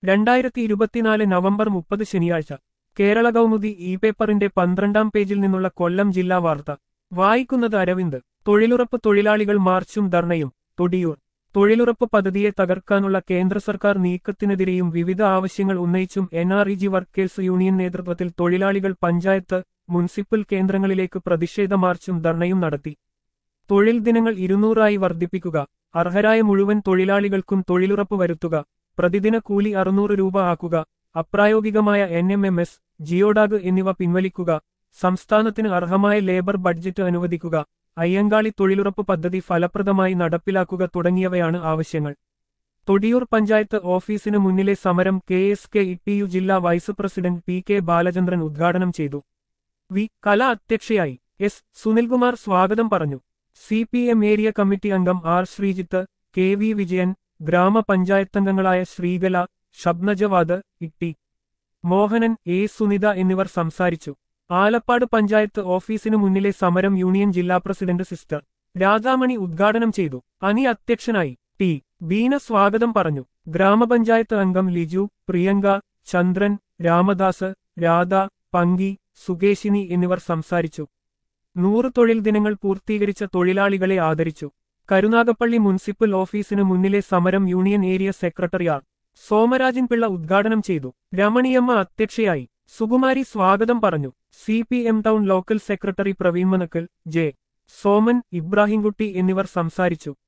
രണ്ടായിരത്തി ഇരുപത്തിനാല് നവംബർ മുപ്പത് ശനിയാഴ്ച കേരള കൗമുദി ഇ പേപ്പറിന്റെ പന്ത്രണ്ടാം പേജിൽ നിന്നുള്ള കൊല്ലം ജില്ലാ വാർത്ത വായിക്കുന്നത് അരവിന്ദ് തൊഴിലുറപ്പ് തൊഴിലാളികൾ മാർച്ചും ധർണയും തൊടിയൂർ തൊഴിലുറപ്പ് പദ്ധതിയെ തകർക്കാനുള്ള കേന്ദ്ര സർക്കാർ നീക്കത്തിനെതിരെയും വിവിധ ആവശ്യങ്ങൾ ഉന്നയിച്ചും N R E G workers union നേതൃത്വത്തിൽ തൊഴിലാളികൾ പഞ്ചായത്ത് മുനിസിപ്പൽ കേന്ദ്രങ്ങളിലേക്ക് പ്രതിഷേധ മാർച്ചും ധർണയും നടത്തി തൊഴിൽ ദിനങ്ങൾ ഇരുന്നൂറായി വർദ്ധിപ്പിക്കുക അർഹരായ മുഴുവൻ തൊഴിലാളികൾക്കും തൊഴിലുറപ്പ് വരുത്തുക പ്രതിദിന കൂലി അറുന്നൂറ് രൂപ ആക്കുക അപ്രായോഗികമായ N M M S geotag എന്നിവ പിൻവലിക്കുക സംസ്ഥാനത്തിന് അർഹമായ ലേബർ ബഡ്ജറ്റ് അനുവദിക്കുക അയ്യങ്കാളി തൊഴിലുറപ്പ് പദ്ധതി ഫലപ്രദമായി നടപ്പിലാക്കുക തുടങ്ങിയവയാണ് ആവശ്യങ്ങൾ തൊടിയൂർ പഞ്ചായത്ത് ഓഫീസിന് മുന്നിലെ സമരം K S K T U യു ജില്ലാ vice president P K Balachandran ഉദ്ഘാടനം ചെയ്തു വി കല അധ്യക്ഷയായി എസ് സുനിൽകുമാർ സ്വാഗതം പറഞ്ഞു C P M area committee അംഗം R Sreejith K V Vijayan ഗ്രാമപഞ്ചായത്തംഗങ്ങളായ ശ്രീകല ഷബ്നജവാദ് ഇട്ടി മോഹനൻ എ സുനിത എന്നിവർ സംസാരിച്ചു ആലപ്പാട് പഞ്ചായത്ത് ഓഫീസിനു മുന്നിലെ സമരം യൂണിയൻ ജില്ലാ പ്രസിഡന്റ് സിസ്റ്റർ രാധാമണി ഉദ്ഘാടനം ചെയ്തു അനി അധ്യക്ഷനായി ടി ബീന സ്വാഗതം പറഞ്ഞു ഗ്രാമപഞ്ചായത്ത് അംഗം ലിജു പ്രിയങ്ക ചന്ദ്രൻ രാമദാസ് രാധ പങ്കി സുകേശിനി എന്നിവർ സംസാരിച്ചു നൂറ് തൊഴിൽ ദിനങ്ങൾ പൂർത്തീകരിച്ച തൊഴിലാളികളെ ആദരിച്ചു കരുനാഗപ്പള്ളി മുനിസിപ്പൽ ഓഫീസിന് മുന്നിലെ സമരം union area secretary R Somarajan Pillai ഉദ്ഘാടനം ചെയ്തു രമണിയമ്മ അധ്യക്ഷയായി സുകുമാരി സ്വാഗതം പറഞ്ഞു C P M town local secretary Praveen Manakkal J Soman Ibrahimkutty എന്നിവർ സംസാരിച്ചു